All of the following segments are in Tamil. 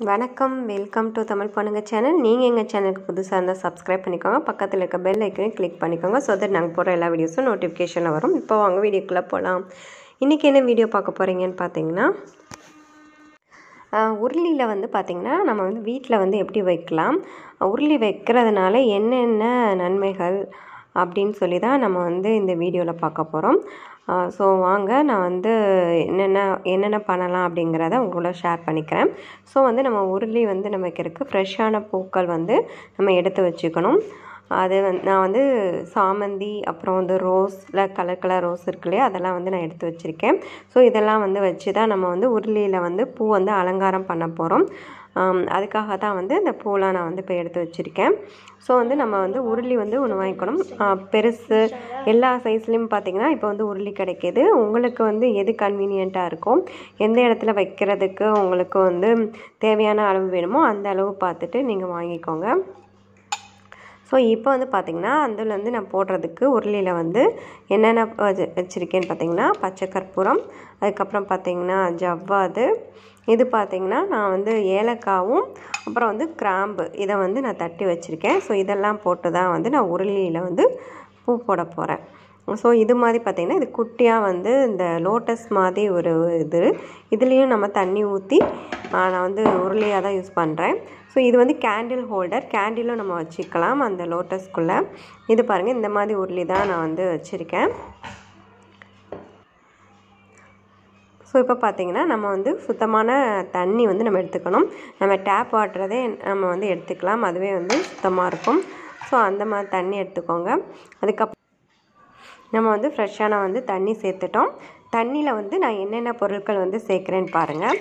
வணக்கம் வெல்கம் டு தமிழ் பொண்ணுங்க சேனல் நீங்கள் எங்கள் சேனலுக்கு புதுசாக இருந்தால் சப்ஸ்கிரைப் பண்ணிக்கோங்க பக்கத்தில் இருக்க பெல் ஐக்கனையும் கிளிக் பண்ணிக்கோங்க ஸோ தட் நாங்கள் போகிற எல்லா வீடியோஸும் நோட்டிஃபிகேஷனில் வரும் இப்போ வாங்க வீடியோக்குள்ளே போகலாம் இன்றைக்கி என்ன வீடியோ பார்க்க போகிறீங்கன்னு பார்த்தீங்கன்னா ஆஹ், உருளியில் வந்து பார்த்திங்கன்னா நம்ம வந்து வீட்டில் வந்து எப்படி வைக்கலாம் உருளி வைக்கிறதுனால என்னென்ன நன்மைகள் அப்படின்னு சொல்லி தான் நம்ம வந்து இந்த வீடியோவில் பார்க்க போகிறோம் ஸோ வாங்க நான் வந்து என்னென்ன என்னென்ன பண்ணலாம் அப்படிங்கிறத உங்களோட ஷேர் பண்ணிக்கிறேன் ஸோ வந்து நம்ம உருளி வந்து நம்ம வைக்கிறதுக்கு ஃப்ரெஷ்ஷான பூக்கள் வந்து நம்ம எடுத்து வச்சுக்கணும் அது வந்து நான் வந்து சாமந்தி அப்புறம் வந்து ரோஸில் கலர் கலர் ரோஸ் இருக்கு இல்லையா அதெல்லாம் வந்து நான் எடுத்து வச்சுருக்கேன் ஸோ இதெல்லாம் வந்து வச்சு தான் நம்ம வந்து உருளியில் வந்து பூ வந்து அலங்காரம் பண்ண போகிறோம் அதுக்காக தான் வந்து இந்த பூலாம் நான் வந்து இப்போ எடுத்து வச்சுருக்கேன் ஸோ வந்து நம்ம வந்து உருளி வந்து ஒன்று வாங்கிக்கணும் ஆ, பெருசு எல்லா சைஸ்லேயும் பார்த்தீங்கன்னா இப்போ வந்து உருளி கிடைக்கிது உங்களுக்கு வந்து எது கன்வீனியண்ட்டாக இருக்கும் எந்த இடத்துல வைக்கிறதுக்கு உங்களுக்கு வந்து தேவையான அளவு வேணுமோ அந்த அளவு பார்த்துட்டு நீங்கள் வாங்கிக்கோங்க ஸோ இப்போ வந்து பார்த்திங்கன்னா அதில் வந்து நான் போடுறதுக்கு உருளியில் வந்து என்னென்ன வச்சு வச்சுருக்கேன்னு பார்த்தீங்கன்னா பச்சை கற்பூரம் அதுக்கப்புறம் பார்த்திங்கன்னா ஜவ்வாது இது பார்த்திங்கன்னா நான் வந்து ஏலக்காவும் அப்புறம் வந்து கிராம்பு இதை வந்து நான் தட்டி வச்சுருக்கேன் ஸோ இதெல்லாம் போட்டு தான் வந்து நான் உருளியில் வந்து பூ போட போகிறேன் ஸோ இது மாதிரி பார்த்திங்கன்னா இது குட்டியாக வந்து இந்த லோட்டஸ் மாதிரி ஒரு இது இதுலேயும் நம்ம தண்ணி ஊற்றி நான் வந்து உருளையாக தான் யூஸ் பண்ணுறேன் ஸோ இது வந்து கேண்டில் ஹோல்டர் கேண்டிலும் நம்ம வச்சுக்கலாம் அந்த லோட்டஸ்க்குள்ளே இது பாருங்கள் இந்த மாதிரி உருளி தான் நான் வந்து வச்சுருக்கேன் ஸோ இப்போ பார்த்தீங்கன்னா நம்ம வந்து சுத்தமான தண்ணி வந்து நம்ம எடுத்துக்கணும் நம்ம டேப் வாட்டுறதே நம்ம வந்து எடுத்துக்கலாம் அதுவே வந்து சுத்தமாக இருக்கும் ஸோ அந்த மாதிரி தண்ணி எடுத்துக்கோங்க அதுக்கப்புறம் நம்ம வந்து ஃப்ரெஷ்ஷான வந்து தண்ணி சேர்த்துட்டோம் தண்ணியில் வந்து நான் என்னென்ன பொருட்கள் வந்து சேர்க்குறேன்னு பாருங்கள்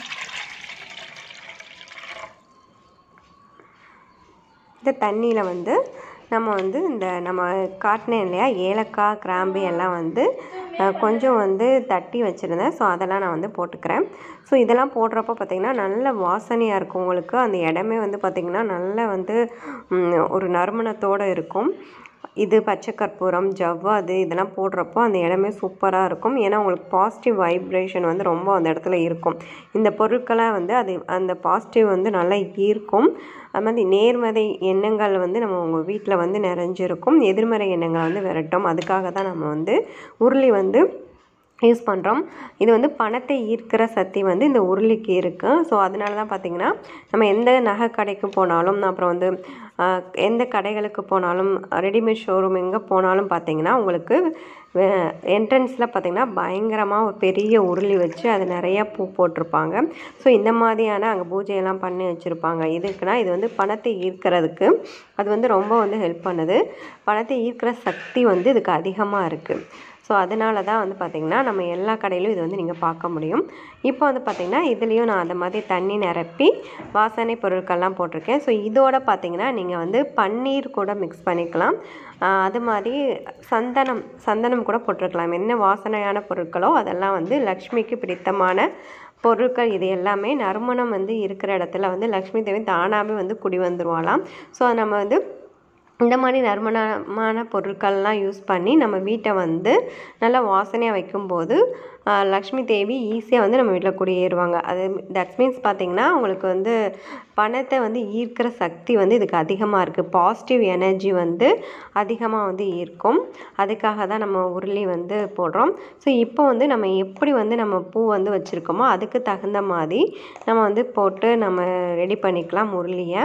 இந்த தண்ணியில் வந்து நம்ம வந்து இந்த நம்ம காட்டினேன் இல்லையா ஏலக்காய் கிராம்பு எல்லாம் வந்து அஹ், கொஞ்சம் வந்து தட்டி வச்சுருந்தேன் ஸோ அதெல்லாம் நான் வந்து போட்டுக்கிறேன் ஸோ இதெல்லாம் போடுறப்போ பார்த்திங்கன்னா நல்ல வாசனையாக இருக்கும் உங்களுக்கு அந்த இடமே வந்து பார்த்திங்கன்னா நல்ல வந்து ம், ஒரு நறுமணத்தோடு இருக்கும் இது பச்சை கற்பூரம் ஜவ்வாது இதெல்லாம் போடுறப்போ அந்த இடமே சூப்பராக இருக்கும் ஏன்னா உங்களுக்கு பாசிட்டிவ் வைப்ரேஷன் வந்து ரொம்ப அந்த இடத்துல இருக்கும் இந்த பொருட்களை வந்து அது அந்த பாசிட்டிவ் வந்து நல்லா ஈர்க்கும் அது மாதிரி நேர்மறை எண்ணங்கள் வந்து நம்ம உங்கள் வீட்டில் வந்து நிறைஞ்சிருக்கும் எதிர்மறை எண்ணங்கள் வந்து விரட்டும் அதுக்காக தான் நம்ம வந்து உருளி வந்து யூஸ் பண்ணுறோம் இது வந்து பணத்தை ஈர்க்கிற சக்தி வந்து இந்த உருளிக்கு இருக்குது ஸோ அதனால தான் பார்த்திங்கன்னா நம்ம எந்த நகை கடைக்கு போனாலும் அப்புறம் வந்து ஆஹ், எந்த கடைகளுக்கு போனாலும் ரெடிமேட் ஷோரூம் எங்கே போனாலும் பார்த்திங்கன்னா உங்களுக்கு என்ட்ரன்ஸில் பார்த்திங்கன்னா பயங்கரமாக ஒரு பெரிய உருளி வச்சு அது நிறையா பூ போட்டிருப்பாங்க ஸோ இந்த மாதிரியான அங்கே பூஜையெல்லாம் பண்ணி வச்சுருப்பாங்க இதுக்குன்னா இது வந்து பணத்தை ஈர்க்கிறதுக்கு அது வந்து ரொம்ப வந்து ஹெல்ப் பண்ணுது பணத்தை ஈர்க்கிற சக்தி வந்து இதுக்கு அதிகமாக இருக்குது ஸோ அதனால தான் வந்து பார்த்திங்கன்னா நம்ம எல்லா கடையிலும் இது வந்து நீங்கள் பார்க்க முடியும் இப்போ வந்து பார்த்திங்கன்னா இதுலேயும் நான் அந்த மாதிரி தண்ணி நிரப்பி வாசனை பொருட்கள்லாம் போட்டிருக்கேன் ஸோ இதோட பார்த்திங்கன்னா நீங்கள் வந்து பன்னீர் கூட மிக்ஸ் பண்ணிக்கலாம் ஆஹ் அது மாதிரி சந்தனம் சந்தனம் கூட போட்டிருக்கலாம் என்ன வாசனையான பொருட்களோ அதெல்லாம் வந்து லக்ஷ்மிக்கு பிடித்தமான பொருட்கள் இது எல்லாமே நறுமணம் வந்து இருக்கிற இடத்துல வந்து லக்ஷ்மி தேவி தானாகவே வந்து குடி வந்துருவாளாம் ஸோ நம்ம வந்து இந்த மாதிரி நறுமணமான பொருட்கள்லாம் யூஸ் பண்ணி நம்ம வீட்டை வந்து நல்லா வாசனையாக வைக்கும்போது ஆஹ், லக்ஷ்மி தேவி ஈஸியாக வந்து நம்ம வீட்டில் குடியேறுவாங்க அது தட்ஸ் மீன்ஸ் பார்த்திங்கன்னா உங்களுக்கு வந்து பணத்தை வந்து ஈர்க்கிற சக்தி வந்து இதுக்கு அதிகமாக இருக்குது பாசிட்டிவ் எனர்ஜி வந்து அதிகமாக வந்து ஈர்க்கும் அதுக்காக தான் நம்ம உருளி வந்து போடுறோம் ஸோ இப்போ வந்து நம்ம எப்படி வந்து நம்ம பூ வந்து வச்சுருக்கோமோ அதுக்கு தகுந்த மாதிரி நம்ம வந்து போட்டு நம்ம ரெடி பண்ணிக்கலாம் உருளியை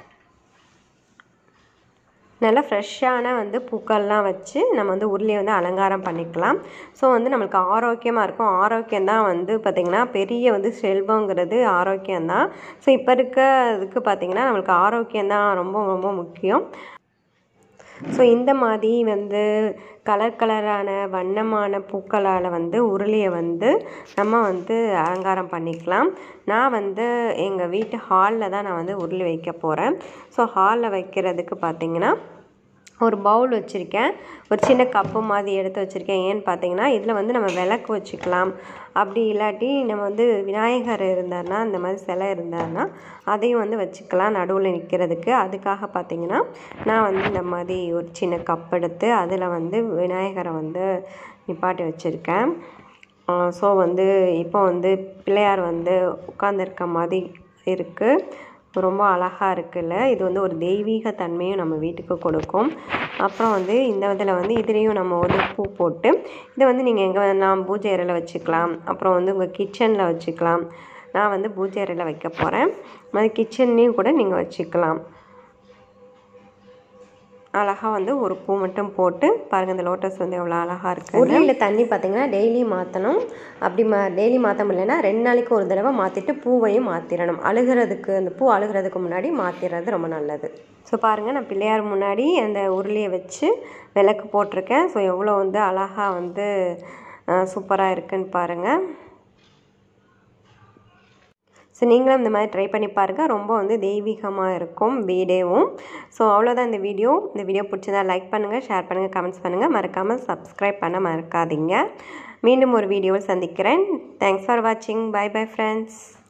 நல்லா ஃப்ரெஷ்ஷான வந்து பூக்கள்லாம் வச்சு நம்ம வந்து உருளையை வந்து அலங்காரம் பண்ணிக்கலாம் ஸோ வந்து நம்மளுக்கு ஆரோக்கியமாக இருக்கும் ஆரோக்கியம் தான் வந்து பார்த்திங்கன்னா பெரிய வந்து செல்வங்கிறது ஆரோக்கியம்தான் ஸோ இப்போ இருக்க இதுக்கு பார்த்திங்கன்னா நம்மளுக்கு ஆரோக்கியம் தான் ரொம்ப ரொம்ப முக்கியம் ஸோ இந்த மாதிரி வந்து கலர் கலரான வண்ணமான பூக்களால் வந்து உருளையை வந்து நம்ம வந்து அலங்காரம் பண்ணிக்கலாம் நான் வந்து எங்கள் வீட்டு ஹாலில் தான் நான் வந்து உருளி வைக்க போகிறேன் ஸோ ஹாலில் வைக்கிறதுக்கு பார்த்தீங்கன்னா ஒரு பவுல் வச்சுருக்கேன் ஒரு சின்ன கப்பு மாதிரி எடுத்து வச்சுருக்கேன் ஏன்னு பார்த்தீங்கன்னா இதில் வந்து நம்ம விளக்கு வச்சுக்கலாம் அப்படி இல்லாட்டி நம்ம வந்து விநாயகர் இருந்தார்னா இந்த மாதிரி சிலை இருந்தார்னா அதையும் வந்து வச்சுக்கலாம் நடுவில் நிற்கிறதுக்கு அதுக்காக பார்த்தீங்கன்னா நான் வந்து இந்த மாதிரி ஒரு சின்ன கப் எடுத்து அதில் வந்து விநாயகரை வந்து நிப்பாட்டி வச்சுருக்கேன் ஸோ வந்து இப்போ வந்து பிள்ளையார் வந்து உட்காந்துருக்க மாதிரி இருக்குது ரொம்ப அழகாக இருக்குல்ல இது வந்து ஒரு தெய்வீக தன்மையும் நம்ம வீட்டுக்கு கொடுக்கும் அப்புறம் வந்து இந்த இதில் வந்து இதுலேயும் நம்ம வந்து பூ போட்டு இதை வந்து நீங்கள் எங்கே வேணால் பூஜை அறையில் வச்சுக்கலாம் அப்புறம் வந்து உங்கள் கிச்சனில் வச்சுக்கலாம் நான் வந்து பூஜை அறையில் வைக்க போகிறேன் அது கிச்சன்லேயும் கூட நீங்கள் வச்சுக்கலாம் அழகாக வந்து ஒரு பூ மட்டும் போட்டு பாருங்கள் இந்த லோட்டஸ் வந்து எவ்வளோ அழகாக இருக்குது உருளையில் தண்ணி பார்த்தீங்கன்னா டெய்லி மாற்றணும் அப்படி மா டெய்லி மாற்ற முடியலன்னா ரெண்டு நாளைக்கு ஒரு தடவை மாற்றிட்டு பூவையும் மாற்றிடணும் அழுகிறதுக்கு அந்த பூ அழுகிறதுக்கு முன்னாடி மாற்றிடுறது ரொம்ப நல்லது ஸோ பாருங்கள் நான் பிள்ளையார் முன்னாடி அந்த உருளையை வச்சு விளக்கு போட்டிருக்கேன் ஸோ எவ்வளோ வந்து அழகாக வந்து சூப்பராக இருக்குன்னு பாருங்கள் ஸோ நீங்களும் இந்த மாதிரி ட்ரை பண்ணி பாருங்கள் ரொம்ப வந்து தெய்வீகமாக இருக்கும் வீடேவும் ஸோ அவ்வளோதான் இந்த வீடியோ இந்த வீடியோ பிடிச்சதா லைக் பண்ணுங்கள் ஷேர் பண்ணுங்கள் கமெண்ட்ஸ் பண்ணுங்கள் மறக்காமல் சப்ஸ்கிரைப் பண்ண மறக்காதீங்க மீண்டும் ஒரு வீடியோவில் சந்திக்கிறேன் தேங்க்ஸ் ஃபார் வாட்சிங் பை பை ஃப்ரெண்ட்ஸ்